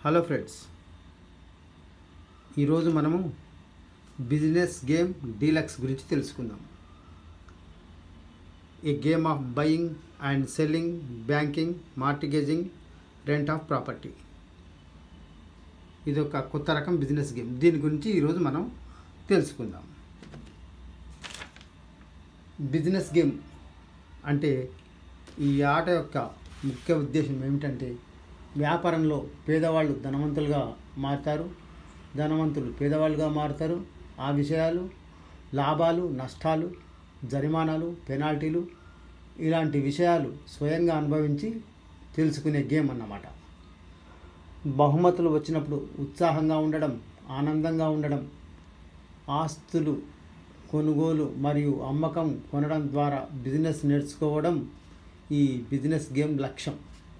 Hello friends ఈరోజు మనము business game deluxe గురించి తెలుసుకుందాం a game of buying and selling banking mortgaging rent of property ఇది ఒక కొత్త రకం బిజినెస్ గేమ్ దీని గురించి ఈరోజు మనం తెలుసుకుందాం బిజినెస్ గేమ్ అంటే ఈ ఆట యొక్క ముఖ్య ఉద్దేశం ఏమిటంటే వ్యాపారంలో పేదవాళ్ళు ధనవంతులుగా మారుతారు ధనవంతులు పేదవాళ్ళుగా మారుతారు ఆ విషయాలు లాభాలు నష్టాలు జరిమానాలు పెనాల్టీలు ఇలాంటి విషయాలు స్వయంగా అనుభవించి తెలుసుకునే గేమ్ అన్నమాట బహుమతులు వచ్చినప్పుడు ఉత్సాహంగా ఉండడం ఆనందంగా ఉండడం ఆస్తులు కొనుగోలు మరియు అమ్మకం కొనడం ద్వారా బిజినెస్ నేర్చుకోవడం ఈ బిజినెస్ గేమ్ లక్ష్యం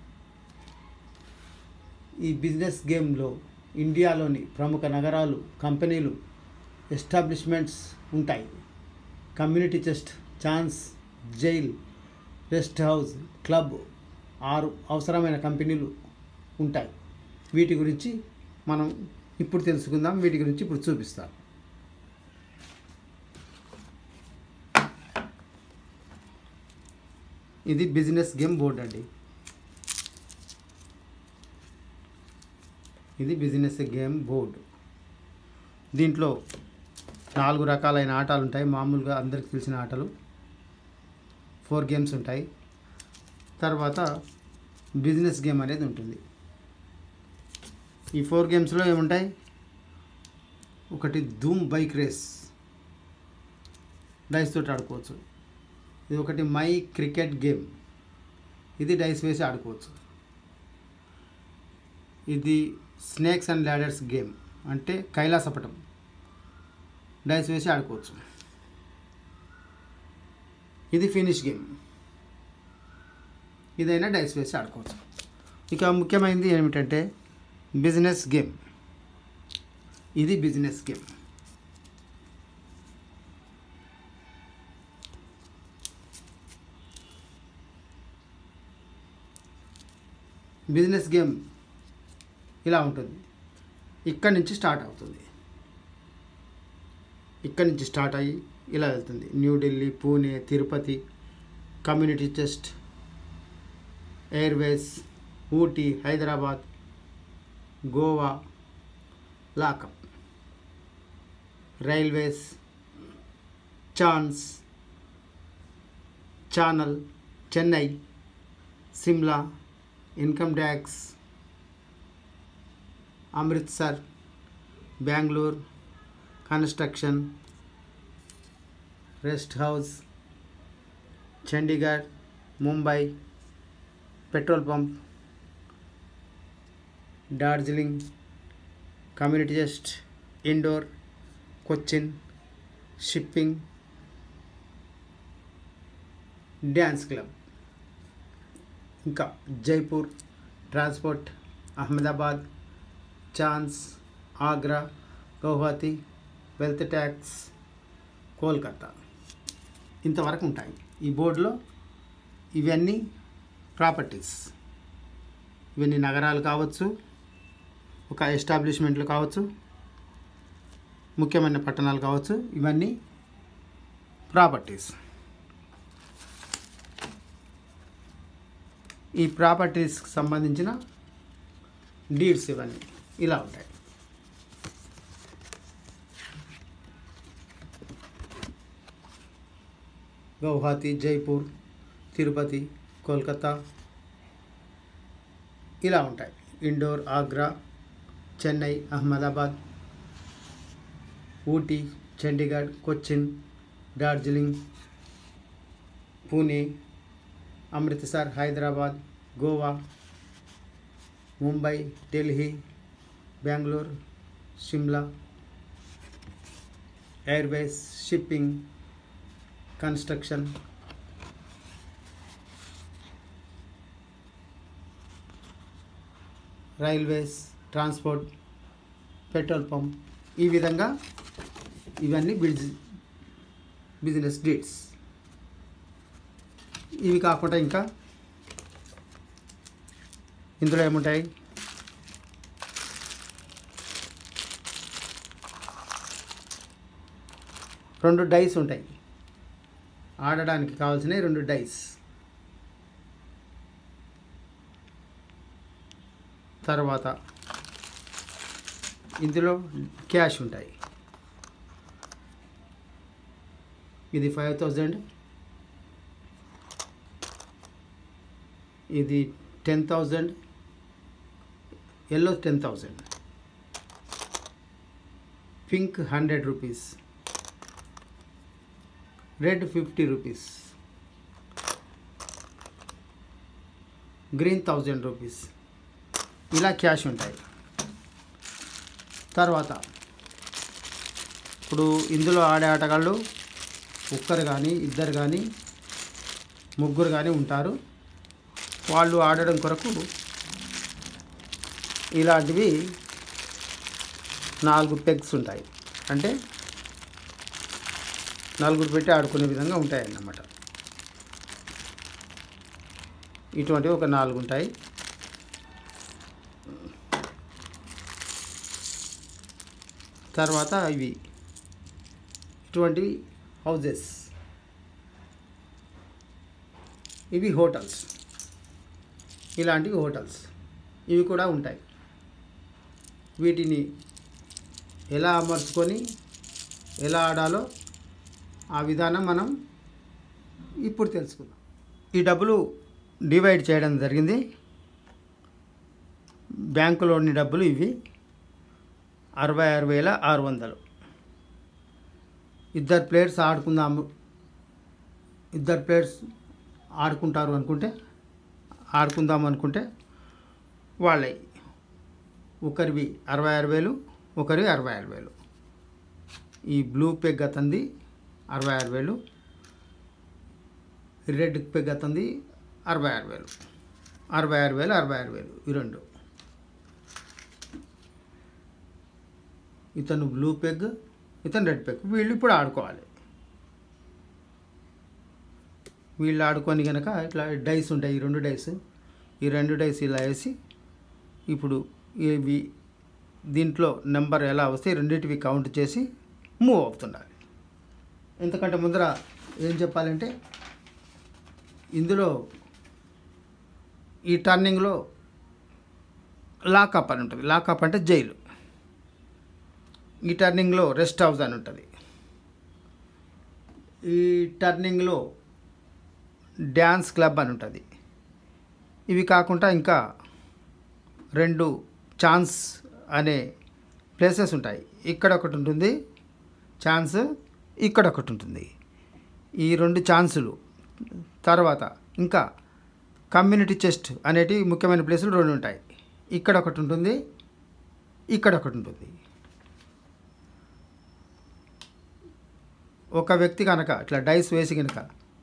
ఈ బిజినెస్ గేమ్లో ఇండియాలోని ప్రముఖ నగరాలు కంపెనీలు ఎస్టాబ్లిష్మెంట్స్ ఉంటాయి community chest chance jail rest house club ఆరు అవసరమైన కంపెనీలు ఉంటాయి వీటి గురించి మనం ఇప్పుడు తెలుసుకుందాం వీటి గురించి ఇప్పుడు చూపిస్తాను ఇది బిజినెస్ గేమ్ బోర్డ్ అండి ఇది బిజినెస్ గేమ్ బోర్డు దీంట్లో నాలుగు రకాలైన ఆటలు ఉంటాయి మామూలుగా అందరికి తెలిసిన ఆటలు ఫోర్ గేమ్స్ ఉంటాయి తర్వాత బిజినెస్ గేమ్ అనేది ఉంటుంది ఈ ఫోర్ గేమ్స్లో ఏముంటాయి ఒకటి ధూమ్ బైక్ రేస్ డైస్ తోటి ఆడుకోవచ్చు ఇది ఒకటి మై క్రికెట్ గేమ్ ఇది డైస్ వేసి ఆడుకోవచ్చు ఇది స్నేక్స్ అండ్ ల్యాడర్స్ గేమ్ అంటే కైలాసపటం డైస్ వేసి ఆడుకోవచ్చు ఇది ఫినిష్ గేమ్ ఇదైనా డైస్ వేసి ఆడుకోవచ్చు ఇక ముఖ్యమైనది ఏమిటంటే బిజినెస్ గేమ్ ఇది బిజినెస్ గేమ్ బిజినెస్ గేమ్ ఇలా ఉంటుంది ఇక్కడి నుంచి స్టార్ట్ అవుతుంది ఇక్కడి నుంచి స్టార్ట్ అయ్యి ఇలా వెళ్తుంది New Delhi Pune Tirupati community chest airways Ooty Hyderabad Goa lockup railways chance channel Chennai Simla income tax Amritsar Bengaluru construction rest house Chandigarh Mumbai petrol pump Darjeeling community chest Indore Cochin shipping dance club ఇంకా Jaipur transport Ahmedabad chance Agra Guwahati wealth tax Kolkata ఇంతవరకు ఉంటాయి ఈ బోర్డులో ఇవన్నీ ప్రాపర్టీస్ ఇవన్నీ నగరాలు కావచ్చు ఒక ఎస్టాబ్లిష్మెంట్లు కావచ్చు ముఖ్యమైన పట్టణాలు కావచ్చు ఇవన్నీ ప్రాపర్టీస్ ఈ ప్రాపర్టీస్కి సంబంధించిన డీడ్స్ ఇవన్నీ ఇలా ఉంటాయి గౌహతి జైపూర్ తిరుపతి కోల్కతా ఇలా ఉంటాయి Indore Agra Chennai Ahmedabad Ooty Chandigarh Cochin Darjeeling Pune Amritsar Hyderabad Goa Mumbai Delhi Bengaluru Shimla airways shipping construction railways transport petrol pump ఈ విధంగా ఇవన్నీ బిజ్ బిజినెస్ డీడ్స్ ఇవి కాకుండా ఇంకా ఇందులో ఏముంటాయి రెండు డైస్ ఉంటాయి ఆడడానికి కావాల్సినవి రెండు డైస్ తర్వాత ఇందులో క్యాష్ ఉంటాయి ఇది ఫైవ్ థౌజండ్ ఇది ten thousand yellow ten thousand pink hundred rupees red fifty rupees green thousand rupees ఇలా క్యాష్ ఉంటాయి తర్వాత ఇప్పుడు ఇందులో ఆడే ఆటగాళ్ళు ఒక్కరు కానీ ఇద్దరు కానీ ముగ్గురు కానీ ఉంటారు వాళ్ళు ఆడడం కొరకు ఇలాంటివి నాలుగు పెగ్స్ ఉంటాయి అంటే నలుగురు పెట్టి ఆడుకునే విధంగా ఉంటాయి అన్నమాట ఇటువంటివి ఒక నాలుగు ఉంటాయి తర్వాత ఇవి ఇటువంటివి హౌజెస్ ఇవి హోటల్స్ ఇలాంటివి హోటల్స్ ఇవి కూడా ఉంటాయి వీటిని ఎలా అమర్చుకొని ఎలా ఆడాలో ఆ విధానం మనం ఇప్పుడు తెలుసుకుందాం ఈ డబ్బులు డివైడ్ చేయడం జరిగింది బ్యాంకులోని డబ్బులు ఇవి అరవై ఆరు వేల ఆరు వందలు ఇద్దరు ప్లేయర్స్ ఆడుకుందాము ఇద్దరు ప్లేయర్స్ ఆడుకుంటారు అనుకుంటే ఆడుకుందాం అనుకుంటే వాళ్ళవి ఒకరివి అరవై ఆరు వేలు ఒకరివి అరవై ఆరు వేలు ఈ బ్లూ పెగ్ అతంది అరవై ఆరు వేలు రెడ్ పెగ్ అతంది అరవై ఆరు వేలు అరవై ఆరు వేలు అరవై ఆరు వేలు ఈ రెండు ఇతను బ్లూ పెగ్ ఇతను రెడ్ పెగ్ వీళ్ళు ఇప్పుడు ఆడుకోవాలి వీళ్ళు ఆడుకొని కనుక ఇట్లా డైస్ ఉంటాయి ఈ రెండు డైస్ ఈ రెండు డైస్ ఇలా వేసి ఇప్పుడు ఇవి దీంట్లో నెంబర్ ఎలా వస్తే ఈ రెండింటివి కౌంట్ చేసి మూవ్ అవుతుండాలి ఎందుకంటే ముందర ఏం చెప్పాలంటే ఇందులో ఈ టర్నింగ్లో లాకప్ అని ఉంటుంది లాకప్ అంటే జైలు ఈ టర్నింగ్లో రెస్ట్ హౌస్ అని ఉంటుంది ఈ టర్నింగ్లో డ్యాన్స్ క్లబ్ అని ఉంటుంది ఇవి కాకుండా ఇంకా రెండు ఛాన్స్ అనే ప్లేసెస్ ఉంటాయి ఇక్కడ ఒకటి ఉంటుంది ఛాన్స్ ఇక్కడ ఒకటి ఉంటుంది ఈ రెండు ఛాన్సులు తర్వాత ఇంకా కమ్యూనిటీ చెస్ట్ అనేటి ముఖ్యమైన ప్లేసులు రెండు ఉంటాయి ఇక్కడ ఒకటి ఉంటుంది ఇక్కడ ఒకటి ఉంటుంది ఒక వ్యక్తి కనుక ఇట్లా డైస్ వేసి కనుక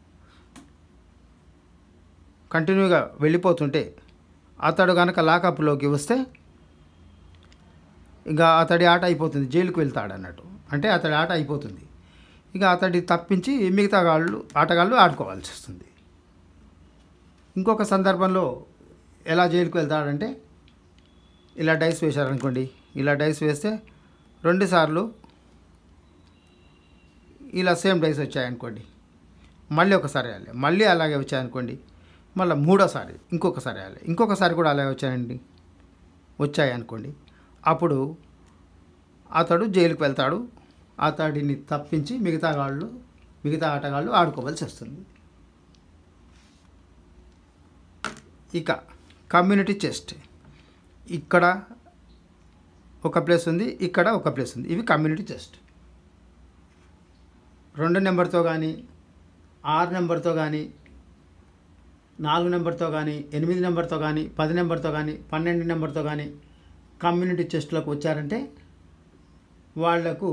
కంటిన్యూగా వెళ్ళిపోతుంటే అతడు కనుక లాకప్లోకి వస్తే ఇక అతడి ఆట అయిపోతుంది జైలుకు వెళ్తాడు అన్నట్టు అంటే అతడి ఆట అయిపోతుంది ఇక అతడి తప్పించి మిగతా వాళ్ళు ఆటగాళ్ళు ఆడుకోవాల్సి వస్తుంది ఇంకొక సందర్భంలో ఎలా జైలుకు వెళ్తాడంటే ఇలా డైస్ వేశారనుకోండి ఇలా డైస్ వేస్తే రెండుసార్లు ఇలా సేమ్ డైస్ వచ్చాయనుకోండి మళ్ళీ ఒకసారి వేయాలి మళ్ళీ అలాగే వచ్చాయనుకోండి మళ్ళీ మూడోసారి ఇంకొకసారి వేయాలి ఇంకొకసారి కూడా అలాగే వచ్చాయండి వచ్చాయి అనుకోండి అప్పుడు అతడు జైలుకు వెళ్తాడు అతడిని తప్పించి మిగతా వాళ్ళు మిగతా ఆటగాళ్ళు ఆడుకోవాల్సి వస్తుంది ఇక కమ్యూనిటీ చెస్ట్ ఇక్కడ ఒక ప్లేస్ ఉంది ఇక్కడ ఒక ప్లేస్ ఉంది ఇవి కమ్యూనిటీ చెస్ట్ రెండు నెంబర్తో కానీ ఆరు నెంబర్తో కానీ నాలుగు నెంబర్తో కానీ ఎనిమిది నెంబర్తో కానీ పది నెంబర్తో కానీ పన్నెండు నెంబర్తో కానీ కమ్యూనిటీ చెస్ట్లోకి వచ్చారంటే వాళ్లకు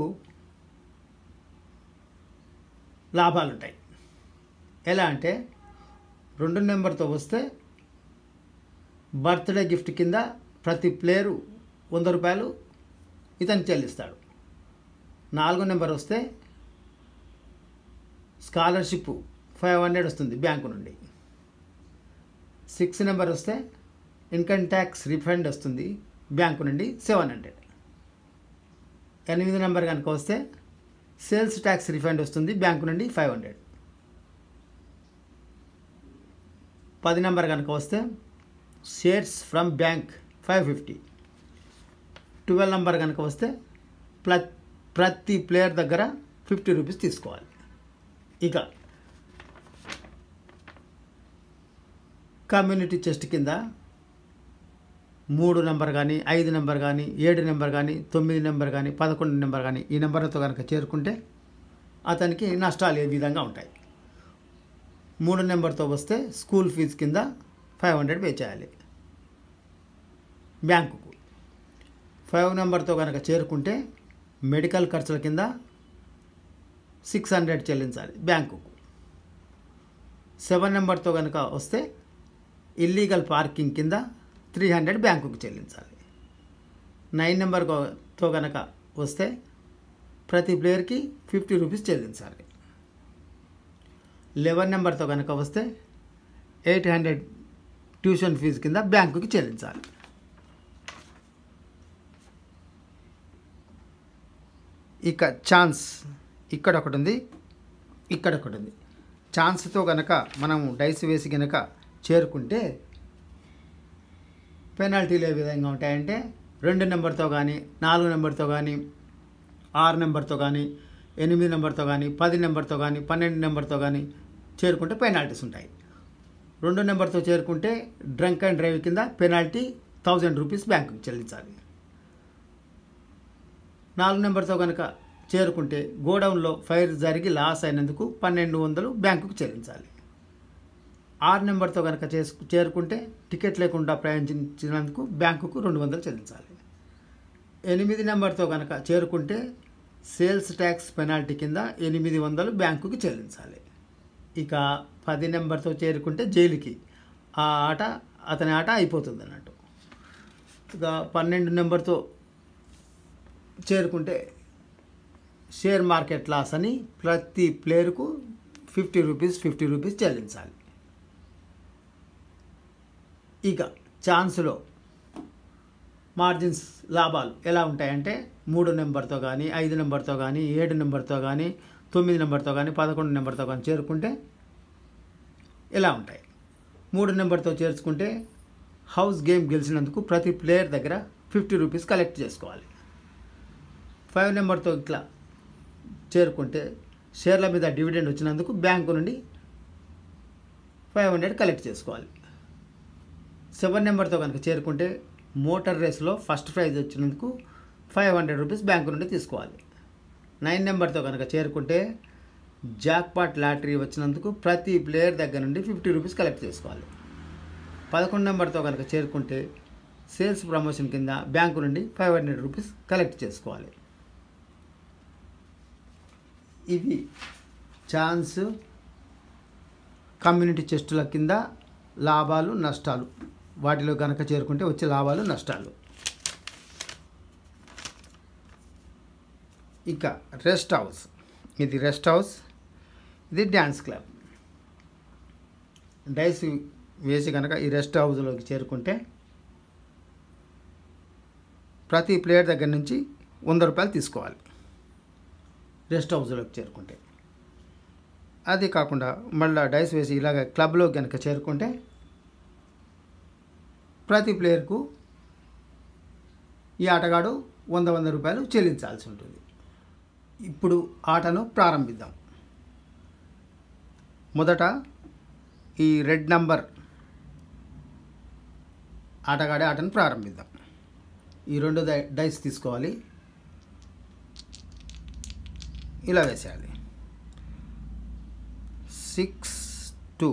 లాభాలు ఉంటాయి ఎలా అంటే రెండు నెంబర్తో వస్తే బర్త్డే గిఫ్ట్ కింద ప్రతి ప్లేయరు వంద రూపాయలు ఇతను చెల్లిస్తాడు నాలుగో నెంబర్ వస్తే స్కాలర్షిప్ ఫైవ్ హండ్రెడ్ వస్తుంది బ్యాంకు నుండి సిక్స్ నెంబర్ వస్తే ఇన్కమ్ ట్యాక్స్ రిఫండ్ వస్తుంది బ్యాంకు నుండి సెవెన్ హండ్రెడ్ ఎనిమిది నెంబర్ కనుక వస్తే సేల్స్ ట్యాక్స్ రిఫండ్ వస్తుంది బ్యాంకు నుండి ఫైవ్ హండ్రెడ్ పది నెంబర్ కనుక వస్తే shares from bank five fifty twelve number కనుక వస్తే ప్ల ప్రతి ప్లేయర్ దగ్గర ఫిఫ్టీ రూపీస్ తీసుకోవాలి ఇక కమ్యూనిటీ చెస్ట్ కింద మూడు నెంబర్ కానీ ఐదు నెంబర్ కానీ ఏడు నెంబర్ కానీ తొమ్మిది నెంబర్ కానీ పదకొండు నెంబర్ కానీ ఈ నెంబర్లతో కనుక చేరుకుంటే అతనికి నష్టాలు ఏ విధంగా ఉంటాయి మూడు నెంబర్తో వస్తే స్కూల్ ఫీజు కింద ఫైవ్ హండ్రెడ్ పే చేయాలి బ్యాంకుకు ఫైవ్ నెంబర్తో కనుక చేరుకుంటే మెడికల్ ఖర్చుల కింద సిక్స్ హండ్రెడ్ చెల్లించాలి బ్యాంకుకు సెవెన్ నెంబర్తో కనుక వస్తే ఇల్లీగల్ పార్కింగ్ కింద త్రీ హండ్రెడ్ బ్యాంకుకు చెల్లించాలి నైన్ నెంబర్తో కనుక వస్తే ప్రతి ప్లేయర్కి ఫిఫ్టీ రూపీస్ చెల్లించాలి లెవెన్ నెంబర్తో కనుక వస్తే ఎయిట్ హండ్రెడ్ ట్యూషన్ ఫీజు కింద బ్యాంకుకి చెల్లించాలి ఇక ఛాన్స్ ఇక్కడ ఒకటి ఉంది ఇక్కడ ఒకటి ఉంది ఛాన్స్తో కనుక మనం డైస్ వేసి కనుక చేరుకుంటే పెనాల్టీలు ఏ విధంగా ఉంటాయంటే రెండు నెంబర్తో కానీ నాలుగు నెంబర్తో కానీ ఆరు నెంబర్తో కానీ ఎనిమిది నెంబర్తో కానీ పది నెంబర్తో కానీ పన్నెండు నెంబర్తో కానీ చేరుకుంటే పెనాల్టీస్ ఉంటాయి రెండు నెంబర్తో చేరుకుంటే డ్రంక్ అండ్ డ్రైవ్ కింద పెనాల్టీ థౌజండ్ రూపీస్ బ్యాంకుకి చెల్లించాలి నాలుగు నెంబర్తో కనుక చేరుకుంటే గోడౌన్లో ఫైర్ జరిగి లాస్ అయినందుకు పన్నెండు వందలు బ్యాంకుకు చెల్లించాలి ఆరు నెంబర్తో కనుక చేసు చేరుకుంటే టికెట్ లేకుండా ప్రయాణించినందుకు బ్యాంకుకు రెండు వందలు చెల్లించాలి ఎనిమిది నెంబర్తో కనుక చేరుకుంటే సేల్స్ ట్యాక్స్ పెనాల్టీ కింద ఎనిమిది వందలు బ్యాంకుకి చెల్లించాలి ఇక పది నెంబర్తో చేరుకుంటే జైలుకి ఆ ఆట అతని ఆట అయిపోతుంది అన్నట్టు ఇక పన్నెండు నెంబర్తో చేరుకుంటే షేర్ మార్కెట్ లాస్ అని ప్రతి ప్లేయర్కు ఫిఫ్టీ రూపీస్ ఫిఫ్టీ రూపీస్ చెల్లించాలి ఇక ఛాన్స్లో మార్జిన్స్ లాభాలు ఎలా ఉంటాయంటే మూడు నెంబర్తో కానీ ఐదు నెంబర్తో కానీ ఏడు నెంబర్తో కానీ తొమ్మిది నెంబర్తో కానీ పదకొండు నెంబర్తో కానీ చేరుకుంటే ఇలా ఉంటాయి మూడు నెంబర్తో చేర్చుకుంటే హౌస్ గేమ్ గెలిచినందుకు ప్రతి ప్లేయర్ దగ్గర ఫిఫ్టీ రూపీస్ కలెక్ట్ చేసుకోవాలి ఫైవ్ నెంబర్తో ఇట్లా చేరుకుంటే షేర్ల మీద డివిడెండ్ వచ్చినందుకు బ్యాంకు నుండి ఫైవ్ హండ్రెడ్ కలెక్ట్ చేసుకోవాలి సెవెన్ నెంబర్తో కనుక చేరుకుంటే మోటార్ రేస్లో ఫస్ట్ ప్రైజ్ వచ్చినందుకు ఫైవ్ హండ్రెడ్ రూపీస్ బ్యాంకు నుండి తీసుకోవాలి నైన్ నెంబర్తో కనుక చేరుకుంటే జాక్పాట్ లాటరీ వచ్చినందుకు ప్రతి ప్లేయర్ దగ్గర నుండి ఫిఫ్టీ రూపీస్ కలెక్ట్ చేసుకోవాలి పదకొండు నెంబర్తో కనుక చేరుకుంటే సేల్స్ ప్రమోషన్ కింద బ్యాంకు నుండి ఫైవ్ హండ్రెడ్ రూపీస్ కలెక్ట్ చేసుకోవాలి ఇవి ఛాన్స్ కమ్యూనిటీ చెస్టుల కింద లాభాలు నష్టాలు వాటిలో కనుక చేరుకుంటే వచ్చే లాభాలు నష్టాలు ఇక రెస్ట్ హౌస్ ఇది రెస్ట్ హౌస్ ఇది డ్యాన్స్ క్లబ్ డైస్ వేసి కనుక ఈ రెస్ట్ హౌస్లోకి చేరుకుంటే ప్రతి ప్లేయర్ దగ్గర నుంచి వంద రూపాయలు తీసుకోవాలి రెస్ట్ హౌస్లోకి చేరుకుంటే అది కాకుండా మళ్ళీ డైస్ వేసి ఇలాగ క్లబ్లో కనుక చేరుకుంటే ప్రతి ప్లేయర్కు ఈ ఆటగాడు వంద వంద రూపాయలు చెల్లించాల్సి ఉంటుంది ఇప్పుడు ఆటను ప్రారంభిద్దాం మొదట ఈ రెడ్ నంబర్ ఆటగాడే ఆటను ప్రారంభిద్దాం ఈ రెండు డై డైస్ తీసుకోవాలి ఇలా వేసేయాలి six two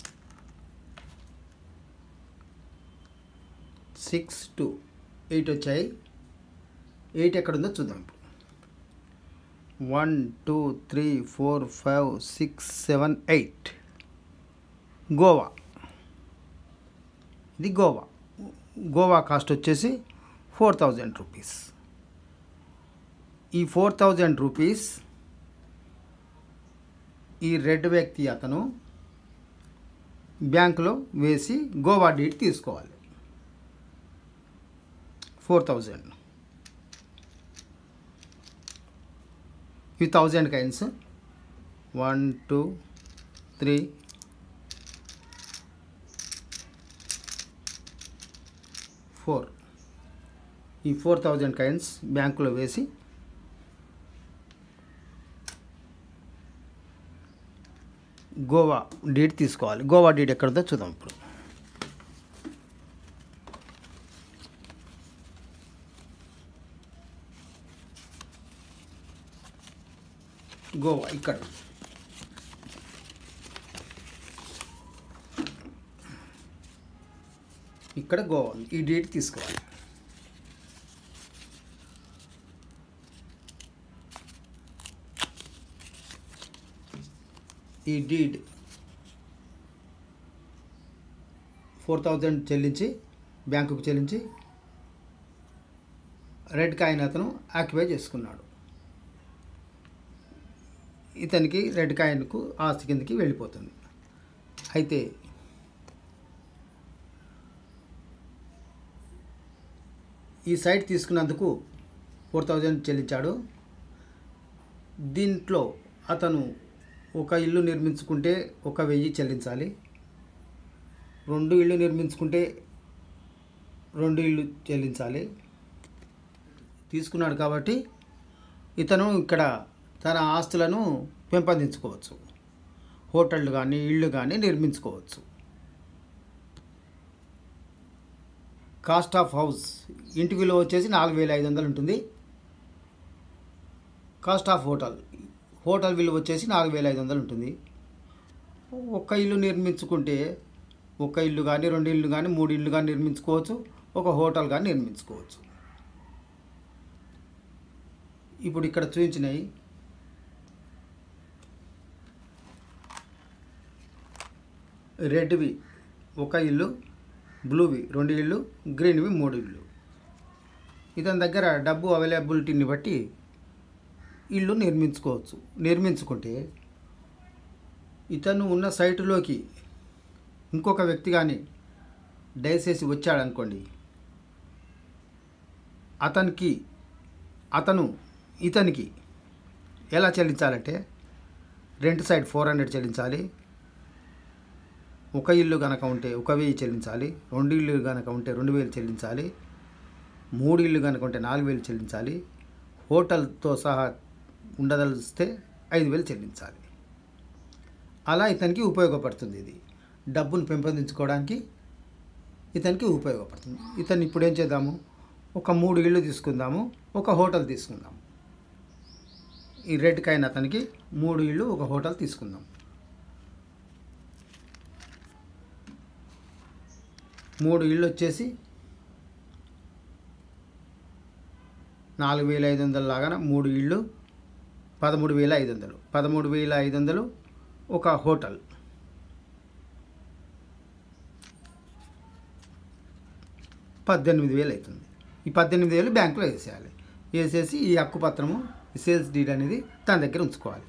six two eight వచ్చాయి ఎయిట్ ఎక్కడుందో చూద్దాం ఇప్పుడు one two three four five six seven eight Goa ఇది గోవా గోవా కాస్ట్ వచ్చేసి ఫోర్ థౌజండ్ రూపీస్ ఈ ఫోర్ థౌజండ్ రూపీస్ ఈ రెడ్ వ్యక్తి అతను బ్యాంకులో వేసి గోవా డీట్ తీసుకోవాలి ఫోర్ థౌజండ్ ఇవి thousand coins one two three four ఈ ఫోర్ థౌజండ్ కైన్స్ బ్యాంకులో వేసి గోవా డీడ్ తీసుకోవాలి గోవా డీడ్ ఎక్కడదో చూద్దాం ఇప్పుడు గోవా ఇక్కడ ఇక్కడ గోవా ఉంది. ఈ డీడ్ తీసుకోవాలి ఈ డీడ్ ఫోర్ థౌజండ్ చెల్లించి బ్యాంకుకు చెల్లించి రెడ్ కాయిన్ అతను ఆక్యుపై చేసుకున్నాడు ఇతనికి రెడ్ కాయిన్కు ఆస్తి కిందకి వెళ్ళిపోతుంది అయితే ఈ సైట్ తీసుకున్నందుకు ఫోర్ థౌజండ్ చెల్లించాడు దీంట్లో అతను ఒక ఇల్లు నిర్మించుకుంటే ఒక వెయ్యి చెల్లించాలి రెండు ఇల్లు నిర్మించుకుంటే రెండు ఇల్లు చెల్లించాలి తీసుకున్నాడు కాబట్టి ఇతను ఇక్కడ తన ఆస్తులను పెంపొందించుకోవచ్చు హోటళ్ళు కానీ ఇళ్ళు కానీ నిర్మించుకోవచ్చు కాస్ట్ ఆఫ్ హౌస్ ఇంటి విలువ వచ్చేసి నాలుగు వేల ఐదు వందలు ఉంటుంది కాస్ట్ ఆఫ్ హోటల్ హోటల్ విలువ వచ్చేసి నాలుగు వేల ఐదు వందలు ఉంటుంది ఒక్క ఇల్లు నిర్మించుకుంటే ఒక ఇల్లు కానీ రెండు ఇల్లు కానీ మూడు ఇల్లు కానీ నిర్మించుకోవచ్చు ఒక హోటల్ కానీ నిర్మించుకోవచ్చు ఇప్పుడు ఇక్కడ చూపించినవి రెడ్వి ఒక ఇల్లు బ్లూవి రెండు ఇల్లు గ్రీన్వి మూడు ఇల్లు ఇతని దగ్గర డబ్బు అవైలబిలిటీని బట్టి ఇల్లు నిర్మించుకోవచ్చు నిర్మించుకుంటే ఇతను ఉన్న సైటులోకి ఇంకొక వ్యక్తి కానీ దయచేసి వచ్చాడనుకోండి అతనికి అతను ఇతనికి ఎలా చెల్లించాలంటే రెంట్ సైడ్ ఫోర్ హండ్రెడ్ చెల్లించాలి ఒక ఇల్లు కనుక ఉంటే ఒక వెయ్యి చెల్లించాలి రెండు ఇల్లు కనుక ఉంటే రెండు వేలు చెల్లించాలి మూడు ఇల్లు కనుక ఉంటే నాలుగు వేలు చెల్లించాలి హోటల్తో సహా ఉండదలిస్తే ఐదు వేలు చెల్లించాలి అలా ఇతనికి ఉపయోగపడుతుంది ఇది డబ్బును పెంపొందించుకోవడానికి ఇతనికి ఉపయోగపడుతుంది ఇతను ఇప్పుడు ఏం చేద్దాము ఒక మూడు ఇళ్ళు తీసుకుందాము ఒక హోటల్ తీసుకుందాము ఈ రెడ్ కాయిన్ అతనికి మూడు ఇళ్ళు ఒక హోటల్ తీసుకుందాం మూడు ఇళ్ళు వచ్చేసి నాలుగు వేల ఐదు వందల లాగా మూడు ఇళ్ళు పదమూడు వేల ఐదు వందలు పదమూడు వేల ఐదు వందలు ఒక హోటల్ పద్దెనిమిది వేలు అవుతుంది ఈ పద్దెనిమిది వేలు బ్యాంకులో వేసేయాలి వేసేసి ఈ హక్కు పత్రము ఈ సేల్స్ డీడ్ అనేది తన దగ్గర ఉంచుకోవాలి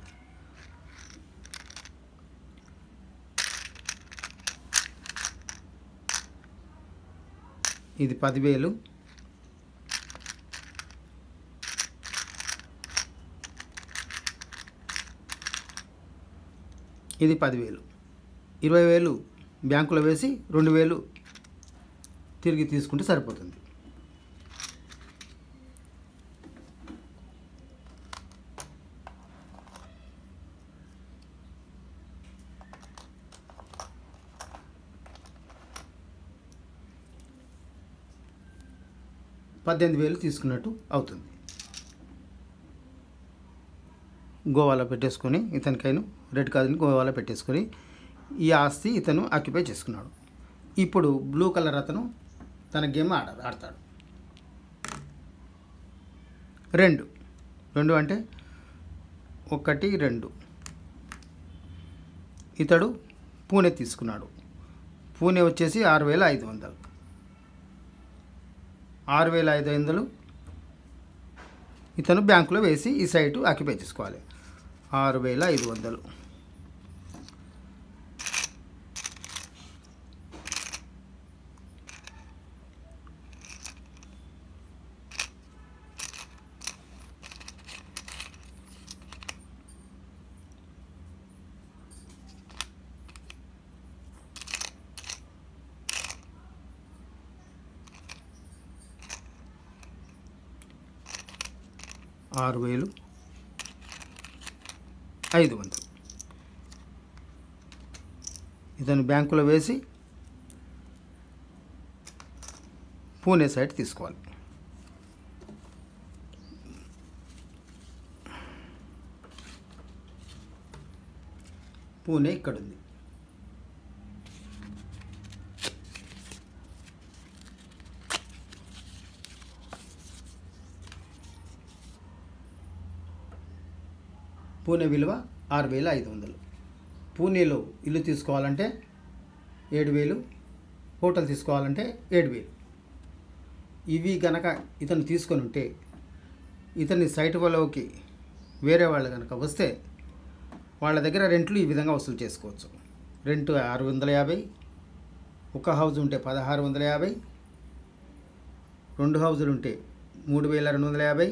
ఇది పదివేలు ఇది పదివేలు ఇరవై వేలు బ్యాంకులో వేసి రెండు వేలు తిరిగి తీసుకుంటే సరిపోతుంది పద్దెనిమిది వేలు తీసుకున్నట్టు అవుతుంది గోవాలో పెట్టేసుకొని ఇతనికైనా రెడ్ కార్డుని గోవాలో పెట్టేసుకొని ఈ ఆస్తి ఇతను ఆక్యుపై చేసుకున్నాడు ఇప్పుడు బ్లూ కలర్ అతను తన గేమ్ ఆడ ఆడతాడు రెండు రెండు అంటే ఒకటి రెండు ఇతడు పూణే తీసుకున్నాడు పూణే వచ్చేసి ఆరు వేల ఐదు వందలు ఆరు వేల ఐదు వందలు ఇతను బ్యాంకులో వేసి ఈ సైటు ఆక్యుపై చేసుకోవాలి ఆరు వేల ఐదు వందలు ఆరు వేలు ఐదు వందలు ఇతను బ్యాంకులో వేసి పూణే సైట్ తీసుకోవాలి పూణే ఇక్కడ ఉంది పూణే విలువ ఆరు వేల ఐదు వందలు పూణేలో ఇల్లు తీసుకోవాలంటే ఏడు వేలు హోటల్ తీసుకోవాలంటే ఏడు వేలు ఇవి గనక ఇతను తీసుకొని ఉంటే ఇతని సైట్ వాళ్ళకి వేరే వాళ్ళు కనుక వస్తే వాళ్ళ దగ్గర రెంట్లు ఈ విధంగా వసూలు చేసుకోవచ్చు రెంట్ ఆరు వందల యాభై ఒక హౌస్ ఉంటే పదహారు వందల యాభై రెండు హౌజులు ఉంటే మూడు వేల రెండు వందల యాభై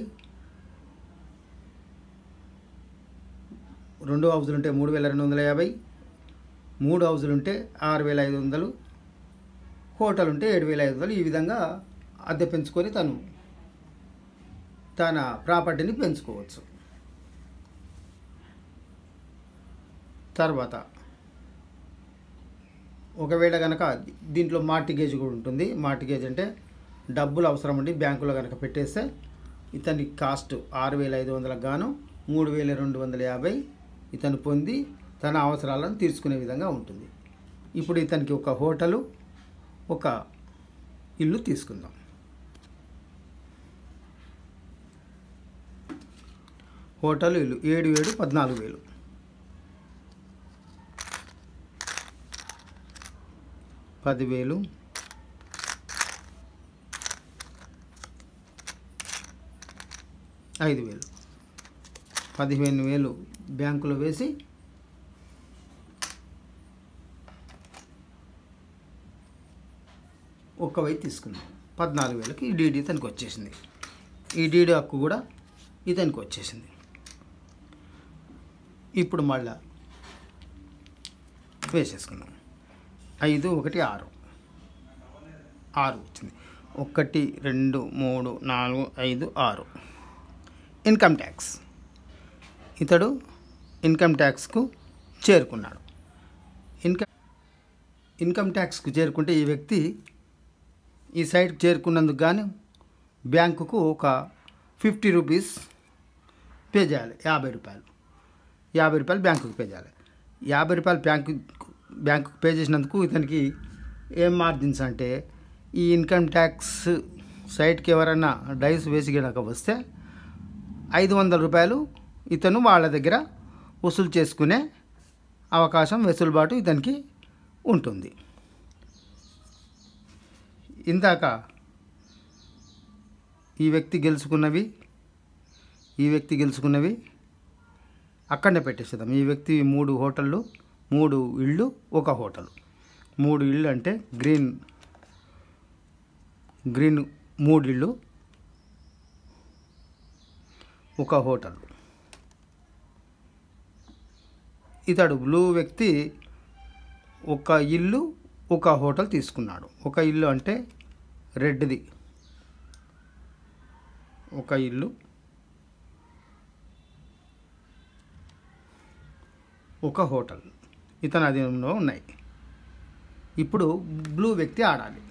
రెండు హౌజులు ఉంటే మూడు వేల రెండు వందల యాభై మూడు హౌజులు ఉంటే ఆరు వేల ఐదు వందలు హోటల్ ఉంటే ఏడు వేల ఐదు వందలు ఈ విధంగా అద్దె పెంచుకొని తను తన ప్రాపర్టీని పెంచుకోవచ్చు తర్వాత ఒకవేళ కనుక దీంట్లో మార్టిగేజ్ కూడా ఉంటుంది మార్టిగేజ్ అంటే డబ్బులు అవసరం ఉండి బ్యాంకులో కనుక పెట్టేస్తే ఇతని కాస్ట్ ఆరు వేల ఐదు వందలకు గాను మూడు వేల రెండు వందల యాభై ఇతను పొంది తన అవసరాలను తీర్చుకునే విధంగా ఉంటుంది ఇప్పుడు ఇతనికి ఒక హోటలు ఒక ఇల్లు తీసుకుందాం హోటల్ ఇల్లు ఏడు ఏడు పద్నాలుగు వేలు పదివేలు ఐదు వేలు పదిహేను వేలు బ్యాంకులో వేసి ఒక్క వెయ్యి తీసుకుందాం పద్నాలుగు వేలకి ఈ డీడీ ఇతనికి వచ్చేసింది ఈ డీడీ హక్కు కూడా ఇతనికి వచ్చేసింది ఇప్పుడు మళ్ళా వేసేసుకుందాం ఐదు ఒకటి ఆరు ఆరు వచ్చింది ఒకటి రెండు మూడు నాలుగు ఐదు ఆరు ఇన్కమ్ ట్యాక్స్ ఇతడు ఇన్కమ్ ట్యాక్స్కు చేరుకున్నాడు ఇన్కమ్ ఇన్కమ్ ట్యాక్స్కు చేరుకుంటే ఈ వ్యక్తి ఈ సైట్కి చేరుకున్నందుకు గాను బ్యాంకుకు ఒక ఫిఫ్టీ రూపీస్ పే చేయాలి యాభై రూపాయలు యాభై రూపాయలు బ్యాంకుకు పే చేయాలి యాభై రూపాయలు బ్యాంకు బ్యాంకుకు పే చేసినందుకు ఇతనికి ఏం మార్జిన్స్ అంటే ఈ ఇన్కమ్ ట్యాక్స్ సైట్కి ఎవరైనా డైస్ వేసి గనక వస్తే ఐదు వందల రూపాయలు ఇతను వాళ్ళ దగ్గర వసూలు చేసుకునే అవకాశం వెసులుబాటు ఇతనికి ఉంటుంది ఇందాక ఈ వ్యక్తి గెలుచుకున్నవి ఈ వ్యక్తి గెలుచుకున్నవి అక్కడనే పెట్టేసేద్దాం ఈ వ్యక్తి మూడు హోటళ్ళు మూడు ఇళ్ళు ఒక హోటల్ మూడు ఇళ్ళు అంటే గ్రీన్ గ్రీన్ మూడు ఇళ్ళు ఒక హోటల్ ఇతడు బ్లూ వ్యక్తి ఒక ఇల్లు ఒక హోటల్ తీసుకున్నాడు ఒక ఇల్లు అంటే రెడ్ది ఒక ఇల్లు ఒక హోటల్ ఇతని అధీనంలో ఉన్నాయి ఇప్పుడు బ్లూ వ్యక్తి ఆడాలి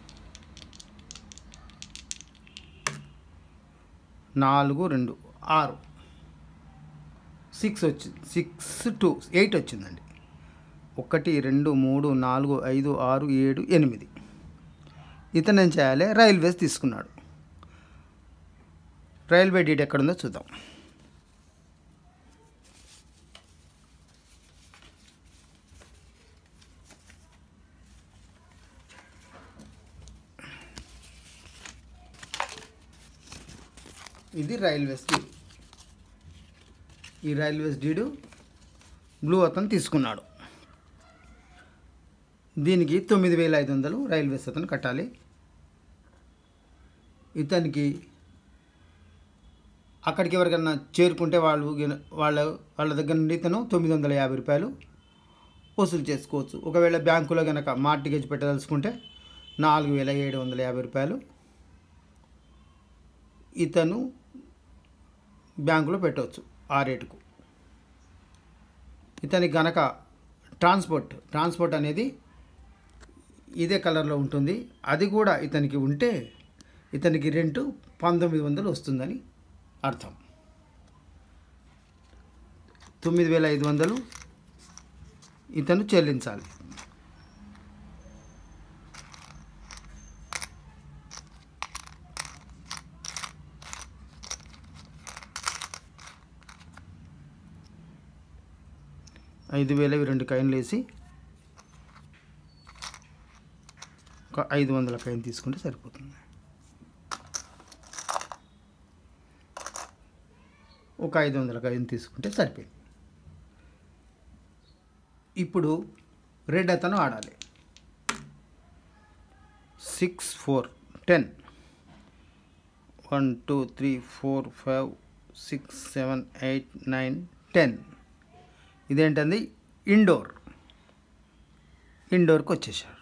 నాలుగు రెండు ఆరు సిక్స్ వచ్చింది సిక్స్ టూ ఎయిట్ వచ్చిందండి ఒకటి రెండు మూడు నాలుగు ఐదు ఆరు ఏడు ఎనిమిది ఇతను ఏం చేయాలి రైల్వేస్ తీసుకున్నాడు రైల్వే డీట్ ఎక్కడుందో చూద్దాం ఇది రైల్వేస్ డీడ్ ఈ రైల్వేస్ డీడు బ్లూ అతను తీసుకున్నాడు దీనికి తొమ్మిది వేల ఐదు వందలు రైల్వేస్ అతను కట్టాలి ఇతనికి అక్కడికి ఎవరికన్నా చేరుకుంటే వాళ్ళు గిన- వాళ్ళ వాళ్ళ దగ్గర నుండి ఇతను తొమ్మిది వందల యాభై రూపాయలు వసూలు చేసుకోవచ్చు ఒకవేళ బ్యాంకులో కనుక మార్టిగేజ్ పెట్టదలుచుకుంటే నాలుగు వేల ఏడు వందల యాభై రూపాయలు ఇతను బ్యాంకులో పెట్టవచ్చు ఆ రేటుకు ఇతనికి గనక ట్రాన్స్పోర్ట్ ట్రాన్స్పోర్ట్ అనేది ఇదే కలర్లో ఉంటుంది అది కూడా ఇతనికి ఉంటే ఇతనికి రెంటు పంతొమ్మిది వందలు వస్తుందని అర్థం తొమ్మిది వేల ఐదు వందలు ఇతను చెల్లించాలి ఐదు వేల ఇవి రెండు కాయిన్లు వేసి ఒక ఐదు వందల కాయిన్ తీసుకుంటే సరిపోతుంది ఒక ఐదు వందల కాయిన్ తీసుకుంటే సరిపోయింది ఇప్పుడు రెడ్ అతను ఆడాలి six four ten one two three four five six seven eight nine ten ఇదేంటంది ఇండోర్ ఇండోర్కి వచ్చేసారు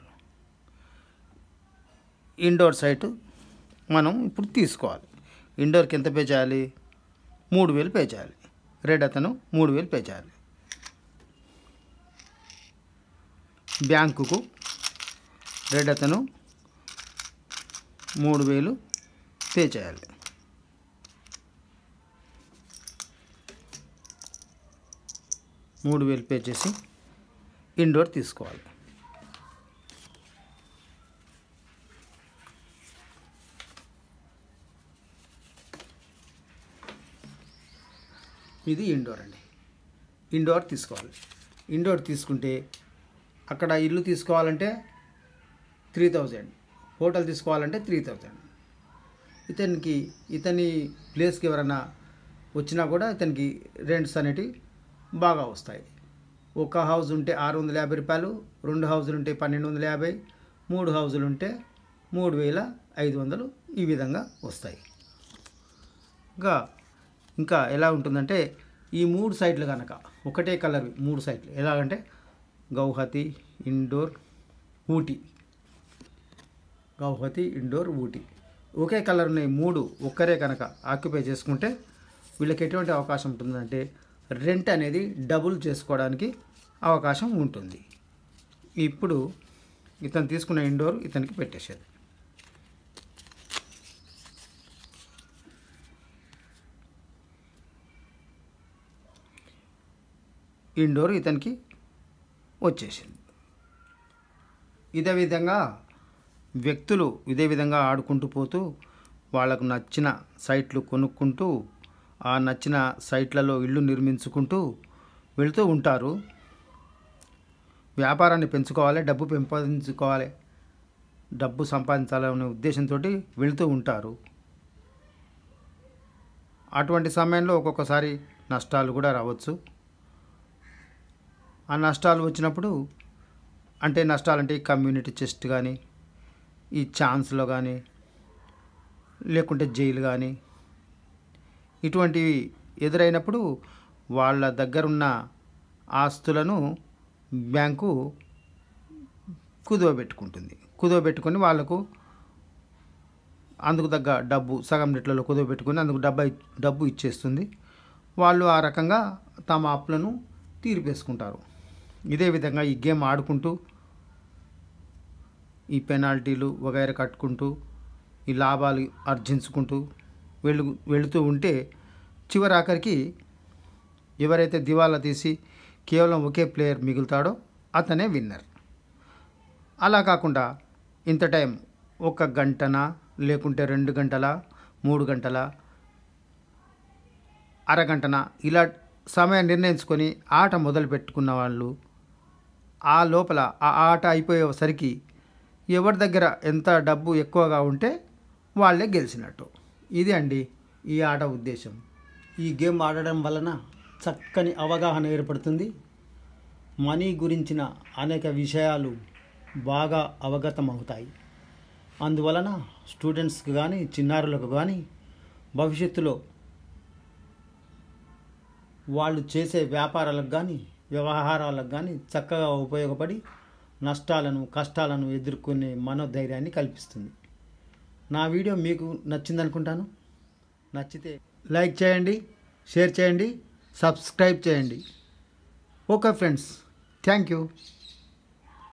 ఇండోర్ సైట్ మనం ఇప్పుడు తీసుకోవాలి ఇండోర్కి ఎంత పే చేయాలి మూడు వేలు పే చేయాలి రెడ్ అతను మూడు వేలు పే చేయాలి బ్యాంకుకు రెడ్ అతను మూడు వేలు పే చేయాలి మూడు వేలు పే చేసి ఇండోర్ తీసుకోవాలి ఇది ఇండోర్ అండి ఇండోర్ తీసుకోవాలి ఇండోర్ తీసుకుంటే అక్కడ ఇల్లు తీసుకోవాలంటే త్రీ థౌజండ్ హోటల్ తీసుకోవాలంటే త్రీ థౌజండ్ ఇతనికి ఇతని ప్లేస్కి ఎవరైనా వచ్చినా కూడా ఇతనికి రెంట్స్ అనేటివి బాగా వస్తాయి ఒక హౌస్ ఉంటే ఆరు వందల యాభై రూపాయలు రెండు హౌజులు ఉంటే పన్నెండు వందల యాభై మూడు హౌజులు ఉంటే మూడు వేల ఐదు వందలు ఈ విధంగా వస్తాయి ఇంకా ఇంకా ఎలా ఉంటుందంటే ఈ మూడు సైట్లు కనుక ఒకటే కలర్ మూడు సైట్లు ఎలాగంటే గౌహతి ఇండోర్ ఊటీ గౌహతి ఇండోర్ ఊటీ ఒకే కలర్ ఉన్నాయి మూడు ఒక్కరే కనుక ఆక్యుపై చేసుకుంటే వీళ్ళకి ఎటువంటి అవకాశం ఉంటుందంటే రెంట్ అనేది డబుల్ చేసుకోవడానికి అవకాశం ఉంటుంది ఇప్పుడు ఇతను తీసుకున్న ఇండోర్ ఇతనికి పెట్టేసేది ఇండోర్ ఇతనికి వచ్చేసింది ఇదే విధంగా వ్యక్తులు ఇదే విధంగా ఆడుకుంటూ పోతూ వాళ్ళకు నచ్చిన సైట్లు కొనుక్కుంటూ ఆ నచ్చిన సైట్లలో ఇల్లు నిర్మించుకుంటూ వెళుతూ ఉంటారు వ్యాపారాన్ని పెంచుకోవాలి డబ్బు పెంపొందించుకోవాలి డబ్బు సంపాదించాలనే ఉద్దేశంతో వెళుతూ ఉంటారు అటువంటి సమయంలో ఒక్కొక్కసారి నష్టాలు కూడా రావచ్చు ఆ నష్టాలు వచ్చినప్పుడు అంటే నష్టాలంటే ఈ కమ్యూనిటీ చెస్ట్ కానీ ఈ ఛాన్స్లో కానీ లేకుంటే జైలు కానీ ఇటువంటివి ఎదురైనప్పుడు వాళ్ళ దగ్గరున్న ఆస్తులను బ్యాంకు కుదువబెట్టుకుంటుంది కుదువబెట్టుకొని వాళ్ళకు అందుకు తగ్గ డబ్బు సగం రేట్లలో కుదువబెట్టుకొని అందుకు డబ్బు డబ్బు ఇచ్చేస్తుంది వాళ్ళు ఆ రకంగా తమ అప్పులను తీర్పేసుకుంటారు ఇదే విధంగా ఈ గేమ్ ఆడుకుంటూ ఈ పెనాల్టీలు వగైరా కట్టుకుంటూ ఈ లాభాలు ఆర్జించుకుంటూ వెళ్ళు వెళుతూ ఉంటే చివరి ఆఖరికి ఎవరైతే దివాలా తీసి కేవలం ఒకే ప్లేయర్ మిగులుతాడో అతనే విన్నర్ అలా కాకుండా ఇంత టైం ఒక గంటన లేకుంటే రెండు గంటల మూడు గంటల అరగంటన ఇలా సమయం నిర్ణయించుకొని ఆట మొదలు పెట్టుకున్న వాళ్ళు ఆ లోపల ఆ ఆట అయిపోయేసరికి ఎవరి దగ్గర ఎంత డబ్బు ఎక్కువగా ఉంటే వాళ్ళే గెలిచినట్టు ఇది అండి ఈ ఆట ఉద్దేశం ఈ గేమ్ ఆడడం వలన చక్కని అవగాహన ఏర్పడుతుంది మనీ గురించిన అనేక విషయాలు బాగా అవగతం అవుతాయి అందువలన స్టూడెంట్స్కి కానీ చిన్నారులకు కానీ భవిష్యత్తులో వాళ్ళు చేసే వ్యాపారాలకు కానీ వ్యవహారాలకు కానీ చక్కగా ఉపయోగపడి నష్టాలను కష్టాలను ఎదుర్కొనే మనోధైర్యాన్ని కల్పిస్తుంది నా వీడియో మీకు నచ్చిందనుకుంటాను నచ్చితే లైక్ చేయండి షేర్ చేయండి సబ్స్క్రైబ్ చేయండి ఓకే ఫ్రెండ్స్ థ్యాంక్ యూ